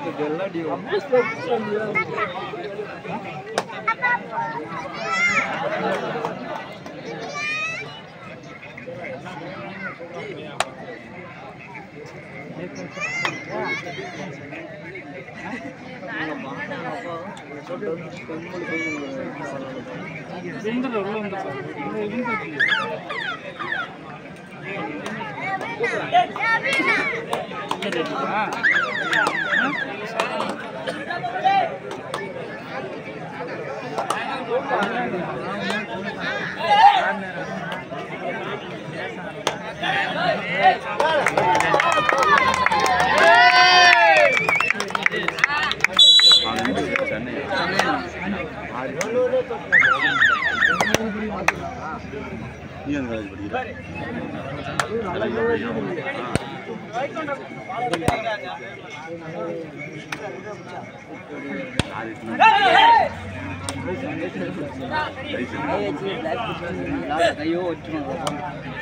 ஐயோ வச்சுக்கணும்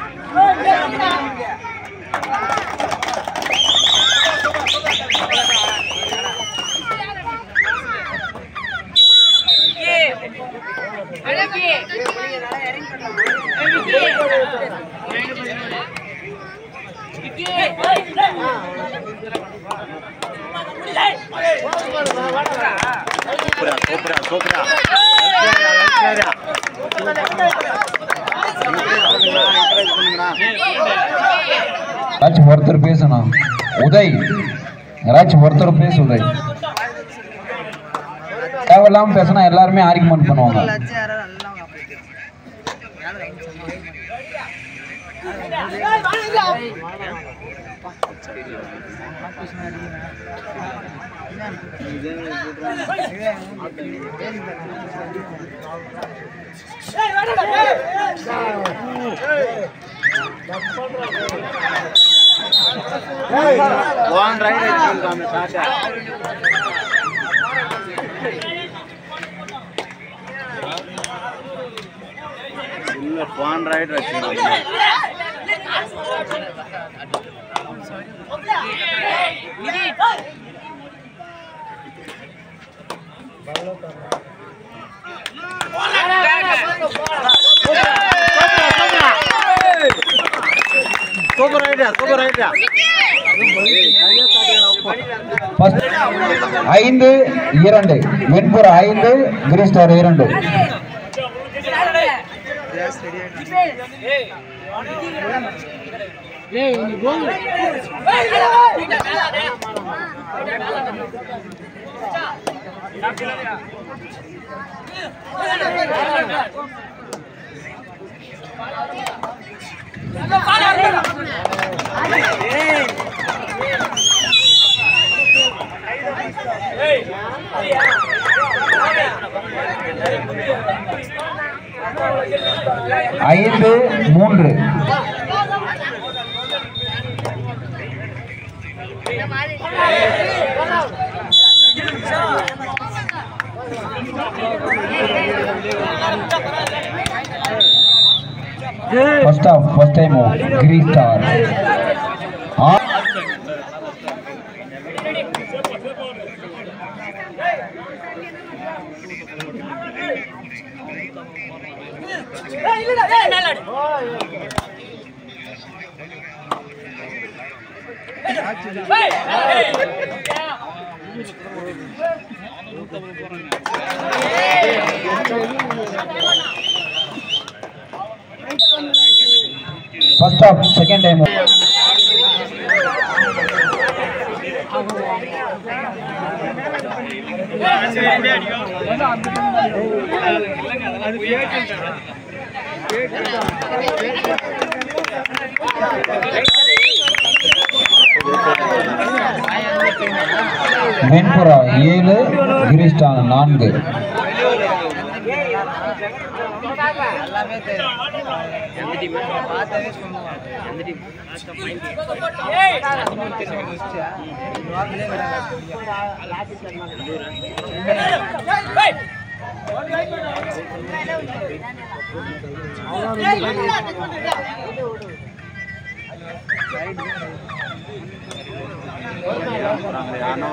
சூப்பரா சூப்பரா சூப்பரா யாராச்சும் ஒருத்தர் பேசணும் உதய் யாராச்சும் ஒருத்தர் பேசு உதய் தேவையில்லாம பேசினா எல்லாருமே ஆர்குமெண்ட் பண்ணுவாங்க ஒன் ரைட் வச்சுருக்காங்க ஷாட்டை இல்ல ஒன் ரைட் வச்சுருக்காங்க super idea super idea First, ஐந்து இரண்டு வெண்புற ஐந்து கிரிஸ்டார் இரண்டு ஐந்து மூன்று first of first time green star first of second time வெண்புறா ஏழு கிரிஸ்டான் நான்கு எல்லாமே தெரியும் எந்த டீம் பார்த்தாவே சொல்லுவாங்க எந்த டீம் ஆ போட்டாங்க யானோ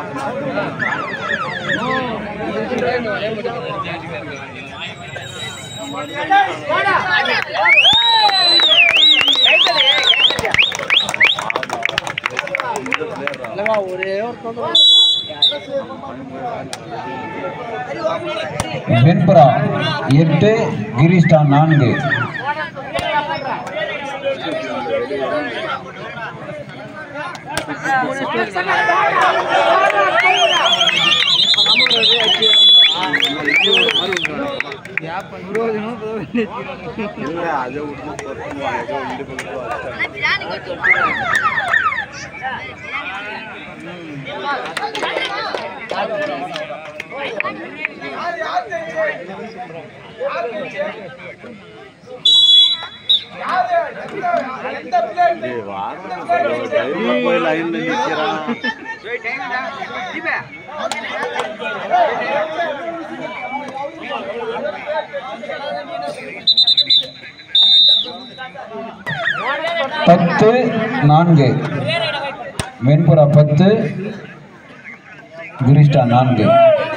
ஒரே ஒரு தொந்தரவு வெண்புறா எட்டு கிரிஸ்டா நான்கு இருபது நிமிஷம் இல்ல அதை விட்டு பொறுத்துவா ஏதோ இண்டு பக்கம் டேய் வாடா டைம் போய் லைன்ல நிக்கிறான் பத்து நான்கு வெண்புறா பத்து கிரிஸ்டா நான்கு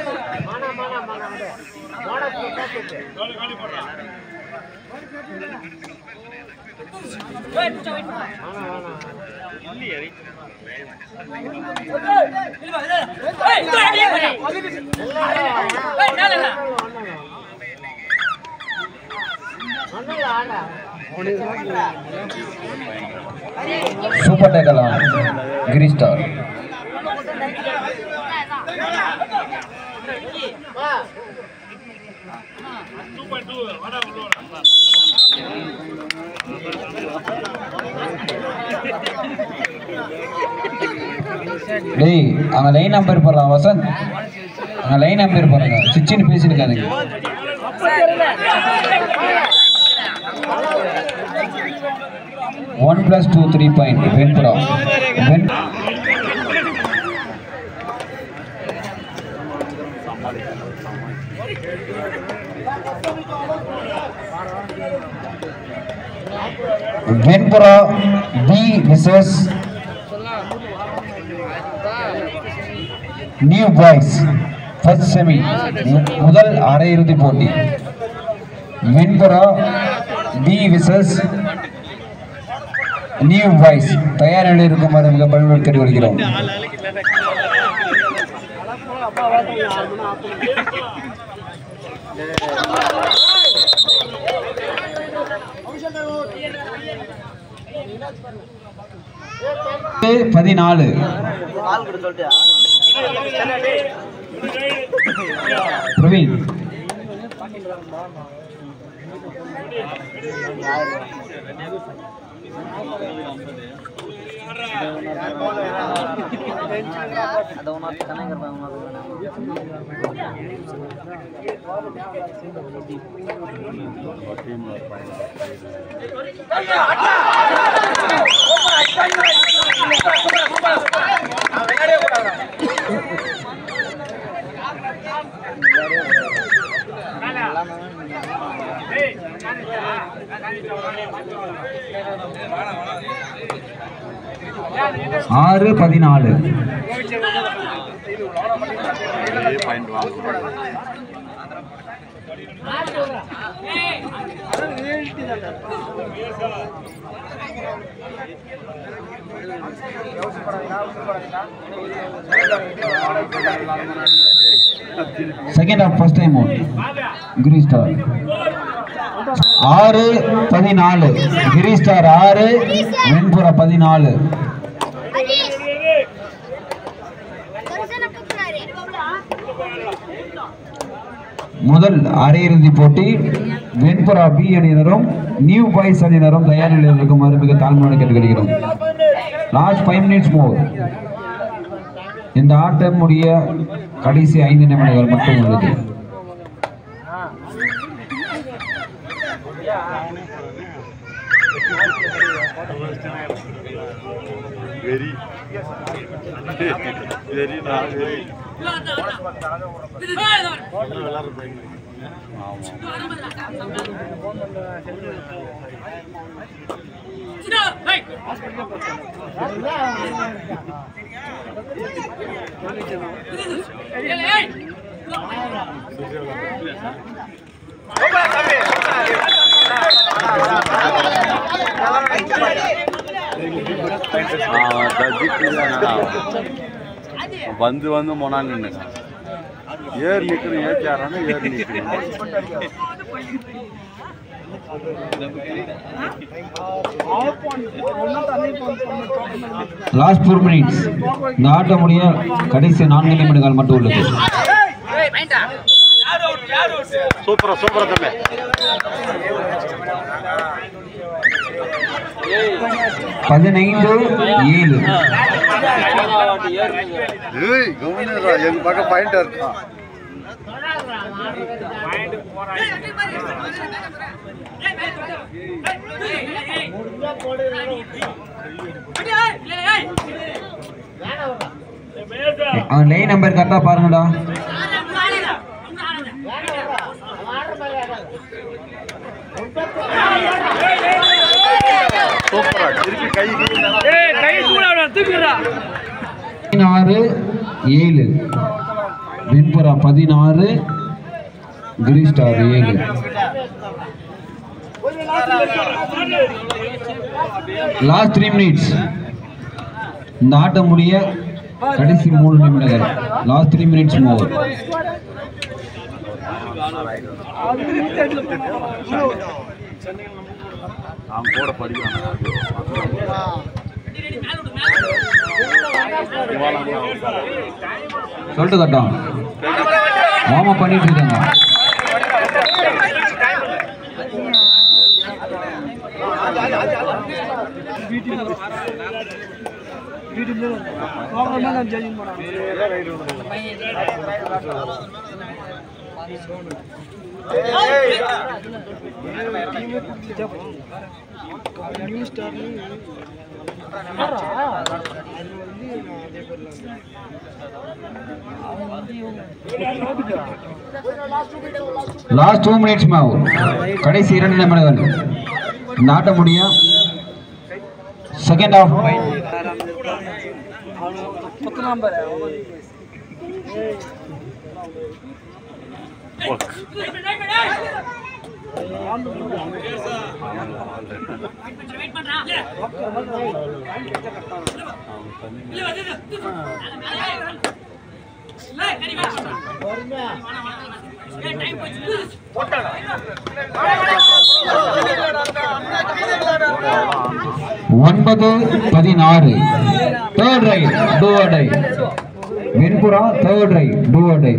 சூப்பர் டேக்கல் கிரிஸ்டார் டேய் அங்க லைன் நம்பர் போடுறான் வசந்த் அங்க லைன் நம்பர் போடுறாங்க சிச்சின்னு பேசியிருக்காதுங்க one plus two three point Venpura வெண் Venpura B versus new boys first semi முதல் அரையிறுதி போட்டி Venpura B versus new boys தயார் நிலையில் இருக்குமாறு மிக பல்வேறு கேட்டுக்கொள்கிறோம் பதினாலு கால் கூட சொல்லிட்டியா பிரவீன் அதை உனக்கு கணங்கிறதா ஆறு பதினாலு அதே பாயிண்ட் வாங்க second of first time out கிரி ஸ்டார் ஆறு பதினாலு கிரி ஸ்டார் ஆறு வெண்புறா பதினாலு ಹರೀಶ್ ದರ್ಶನ ಕೊಡ್ತಾರೆ முதல் அரையிறுதி போட்டி வெண்புறா பி அணியினரும் நியூ பாய்ஸ் அணியினரும் தயார் நிலையில் இருக்குமாறு மிக தாழ்மையோடு கேட்டுக்கொள்கிறோம் லாஸ்ட் ஃபைவ் மினிட்ஸ் மோர் இந்த ஆட்டம் முடிய கடைசி ஐந்து நிமிடங்கள் மட்டும் உள்ளது வெரி வெரி நான் வெரி விளாடுறது வந்து வந்து மொனான்னு நின்னுக்கான் ஏர் நிற்கணும் ஏற்றியாரான்னு ஏர் நிற்கணும் லாஸ்ட் ஃபோர் மினிட்ஸ் இந்த ஆட்டம் முடிய கடைசி நான்கு நிமிடங்கள் மட்டும் உள்ளது சூப்பரா சூப்பரா தம்பி பதினைந்து ஏழு ஏய் கவனிடா எங்க பக்கம் பாயிண்ட் இருக்கான் அவன் லைன் நம்பர் கரெக்டாக பாருங்கடா சூப்பரா திருப்பி கை பதினாறு ஏழு வெண்புறா பதினாறு கிரிஸ்டார் ஏழு லாஸ்ட் த்ரீ மினிட்ஸ் இந்த ஆட்டம் முடிய கடைசி மூணு நிமிடங்கள் லாஸ்ட் த்ரீ மினிட்ஸ் மோர் அவன் கூட படிக்கிறான் சொல்லிட்டு கட்டான் வார்ம் அப் பண்ணிட்டு இருக்காங்க லாஸ்ட் டூ மினிட்ஸ் மேவ் கடைசி இரண்டு நிமிடங்கள் இந்த ஆட்டம் முடிய செகண்ட் ஆஃப் ஒன்பது பதினாறு third right to tie Venpura third right to tie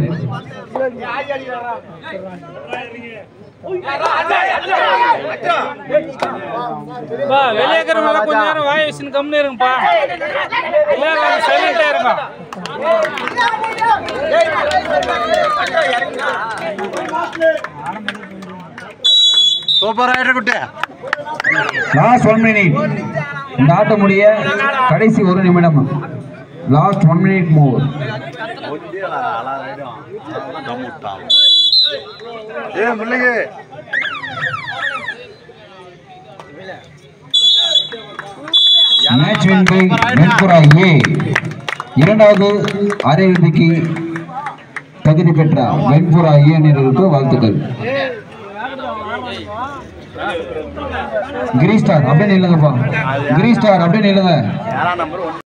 பா வெளியே இருக்கிறவங்க கொஞ்ச நேரம் வாய் வச்சுன்னு கம்முன்னு இருங்கப்பா இல்லை சைலண்டா இருங்க சூப்பரா ஆயிட்டு குட்டி லாஸ்ட் ஒன் மினிட் இந்த ஆட்டம் முடிய கடைசி ஒரு நிமிடம் லாஸ்ட் ஒன் மினிட் மோர் ஏ முல்லைங்க match win by Venpura A இரண்டாவது அரையிறுதிக்கு தகுதி பெற்ற வெண்புறா ஏ அணியினருக்கு வாழ்த்துக்கள் கிரி ஸ்டார் அப்படியே நில்லுங்கப்பா கிரி ஸ்டார் அப்படியே நில்லுங்க ஏழாம் நம்பர் ஒன்று